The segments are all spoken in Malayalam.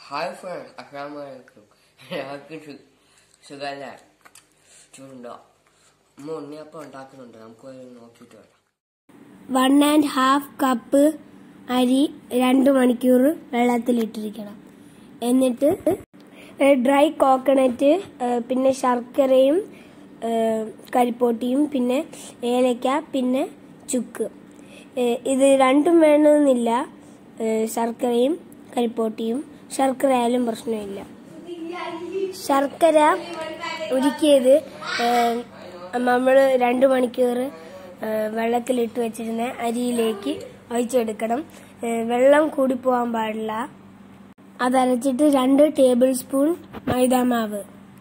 ഹായ് ഫ്രണ്ട് അസ്സാമലൈക്കും എല്ലാവർക്കും സു സുഖമല്ലേ ചൂടുണ്ടോ അമ്മ ഉണ്ണിയപ്പം ഉണ്ടാക്കുന്നുണ്ട് നമുക്ക് പോയി നോക്കിയിട്ട് വരാം വൺ ആൻഡ് ഹാഫ് കപ്പ് അരി രണ്ട് മണിക്കൂർ വെള്ളത്തിലിട്ടിരിക്കണം എന്നിട്ട് ഡ്രൈ കോക്കനട്ട് പിന്നെ ശർക്കരയും ഏ, കരിപ്പോട്ടിയും പിന്നെ ഏലക്ക പിന്നെ ചുക്ക് ഏ, ഇത് രണ്ടും വേണമെന്നില്ല ഏ, ശർക്കരയും കരിപ്പോട്ടിയും ശർക്കര ആയാലും പ്രശ്നമില്ല ശർക്കര ഉരുക്കിയത് നമ്മൾ രണ്ട് മണിക്കൂർ ഏ, വെള്ളത്തിലിട്ട് വെച്ചിരുന്ന അരിയിലേക്ക് ഒഴിച്ചെടുക്കണം ഏ, വെള്ളം കൂടിപ്പോവാൻ പാടില്ല അതരച്ചിട്ട് രണ്ട് ടേബിൾ സ്പൂൺ മൈദാമാവ്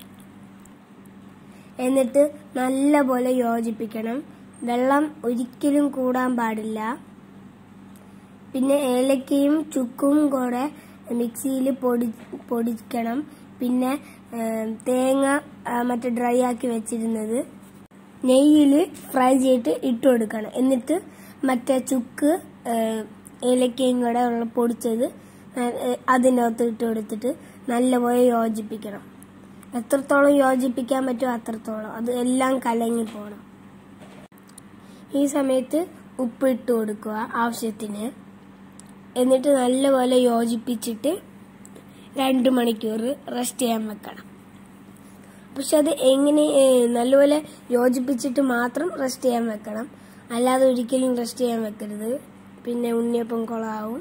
എന്നിട്ട് നല്ലപോലെ യോജിപ്പിക്കണം വെള്ളം ഒരിക്കലും കൂടാൻ പാടില്ല പിന്നെ ഏലക്കയും ചുക്കും കൂടെ മിക്സിയിൽ പൊടി പൊടിക്കണം പിന്നെ ഏ, തേങ്ങ ആ, മറ്റേ ഡ്രൈ ആക്കി വെച്ചിരുന്നത് നെയ്യിൽ ഫ്രൈ ചെയ്തിട്ട് ഇട്ട് കൊടുക്കണം എന്നിട്ട് മറ്റേ ചുക്ക് ഏ, ഏലക്കയും കൂടെ ഉള്ള പൊടിച്ചത് ന- ഏ, അതിനകത്ത് ഇട്ട് കൊടുത്തിട്ട് നല്ലപോലെ യോജിപ്പിക്കണം എത്രത്തോളം യോജിപ്പിക്കാൻ പറ്റുമോ അത്രത്തോളം അത് എല്ലാം കലങ്ങി പോകണം ഈ സമയത്ത് ഉപ്പ് ഇട്ട് കൊടുക്കുക ആവശ്യത്തിന് എന്നിട്ട് നല്ലപോലെ യോജിപ്പിച്ചിട്ട് രണ്ട് മണിക്കൂർ റെസ്റ്റ് ചെയ്യാൻ വെക്കണം പക്ഷെ അത് എങ്ങനെ ഏ, നല്ലപോലെ യോജിപ്പിച്ചിട്ട് മാത്രം റെസ്റ്റ് ചെയ്യാൻ വെക്കണം അല്ലാതെ ഒരിക്കലും റെസ്റ്റ് ചെയ്യാൻ വെക്കരുത് പിന്നെ ഉണ്ണിയപ്പം കുളമാവും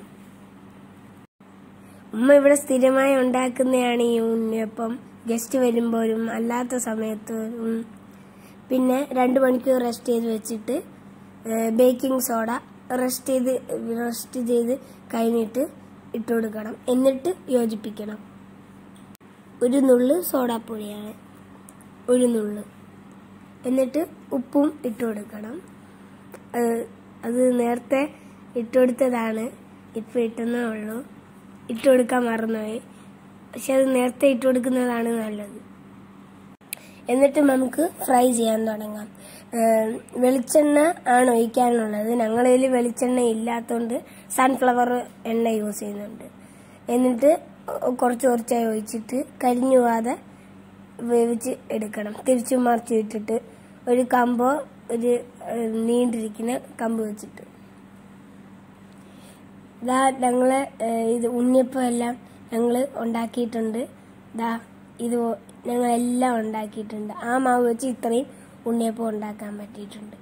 ഉമ്മ ഇവിടെ സ്ഥിരമായി ഉണ്ടാക്കുന്നതാണ് ഈ ഉണ്ണിയപ്പം ഗസ്റ്റ് വരുമ്പോഴും അല്ലാത്ത സമയത്തും പിന്നെ രണ്ട് മണിക്കൂർ റെസ്റ്റ് ചെയ്ത് വെച്ചിട്ട് ബേക്കിംഗ് സോഡ റെസ്റ്റ് ചെയ്ത് റെസ്റ്റ് ചെയ്ത് കഴിഞ്ഞിട്ട് ഇട്ട് കൊടുക്കണം എന്നിട്ട് യോജിപ്പിക്കണം ഒരു നുള്ള് സോഡാപ്പൊടിയാണ് ഒരു നുള്ള് എന്നിട്ട് ഉപ്പും ഇട്ട് കൊടുക്കണം അത് അത് നേരത്തെ ഇട്ട് കൊടുത്തതാണ് ഇപ്പം ഇട്ടെന്നേ ഉള്ളൂ ഇട്ട് കൊടുക്കാൻ മറന്നുപോയി പക്ഷെ അത് നേരത്തെ ഇട്ട് കൊടുക്കുന്നതാണ് നല്ലത് എന്നിട്ട് നമുക്ക് ഫ്രൈ ചെയ്യാൻ തുടങ്ങാം ഏഹ് വെളിച്ചെണ്ണ ആണ് ഒഴിക്കാനുള്ളത് ഞങ്ങളുടെ കയ്യിൽ വെളിച്ചെണ്ണ ഇല്ലാത്തതുകൊണ്ട് സൺഫ്ലവർ എണ്ണ യൂസ് ചെയ്യുന്നുണ്ട് എന്നിട്ട് കുറച്ച് കുറച്ചായി ഒഴിച്ചിട്ട് കരിഞ്ഞു പോവാതെ വേവിച്ച് എടുക്കണം തിരിച്ചു മറിച്ച് ഇട്ടിട്ട് ഒരു കമ്പോ ഒരു ഏഹ്, നീണ്ടിരിക്കുന്ന കമ്പ് വെച്ചിട്ട് ദാ ഞങ്ങള് ഏഹ്, ഇത് ഉണ്ണിയപ്പം എല്ലാം ഞങ്ങൾ ഉണ്ടാക്കിയിട്ടുണ്ട് ദാ ഇത് ഞങ്ങളെല്ലാം ഉണ്ടാക്കിയിട്ടുണ്ട് ആ മാവ് വെച്ച് ഇത്രയും ഉണ്ണിയപ്പം ഉണ്ടാക്കാൻ പറ്റിയിട്ടുണ്ട്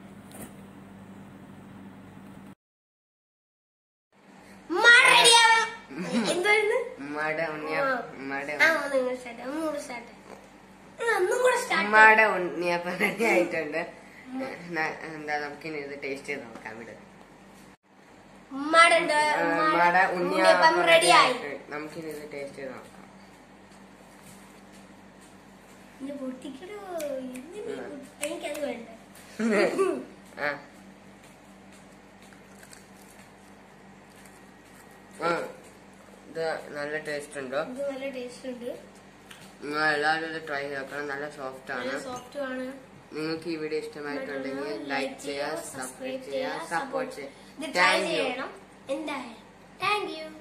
എന്തായിരുന്നു ഉമ്മയുടെ ഉണ്ണിയപ്പം ഉമ്മയുടെ ആ നിങ്ങൾ സ്റ്റാർട്ട് ഒന്നുകൂടെ സ്റ്റാർട്ട് ഒന്നും കൂടെ സ്റ്റാർട്ട് ഉമ്മയുടെ ഉണ്ണിയപ്പം റെഡി ആയിട്ടുണ്ട് ന- എന്താ നമുക്കിനി ഇത് ടേസ്റ്റ് ചെയ്ത് നോക്കാം ഇവിടെ ഉമ്മാടെ ഉമ്മയുടെ ഉണ്ണിയപ്പം ഉണ്ണിയപ്പം റെഡി റെഡിയായി ആയിട്ടുണ്ട് നമുക്കിനി ഇത് ടേസ്റ്റ് ചെയ്ത് നോക്കാം എന്റെ പൊട്ടിക്കടോ എനിക്കത് വേണ്ട ആ ആ ഇത് നല്ല ടേസ്റ്റ് ഉണ്ട് ഇത് നല്ല ടേസ്റ്റ് ഉണ്ട് നിങ്ങൾ എല്ലാവരും ഇത് ട്രൈ ചെയ്തേക്കണം നല്ല സോഫ്റ്റ് ആണ് നല്ല സോഫ്റ്റും ആണ് നിങ്ങൾക്ക് ഈ വീഡിയോ ഇഷ്ടമായിട്ടുണ്ടെങ്കിൽ ലൈക്ക് ചെയ്യുക സബ്സ്ക്രൈബ് ചെയ്യുക സപ്പോർട്ട് ഇത് ചെയ്യുക ട്രൈ താങ്ക് യു ചെയ്യണം എന്തായാലും താങ്ക് യു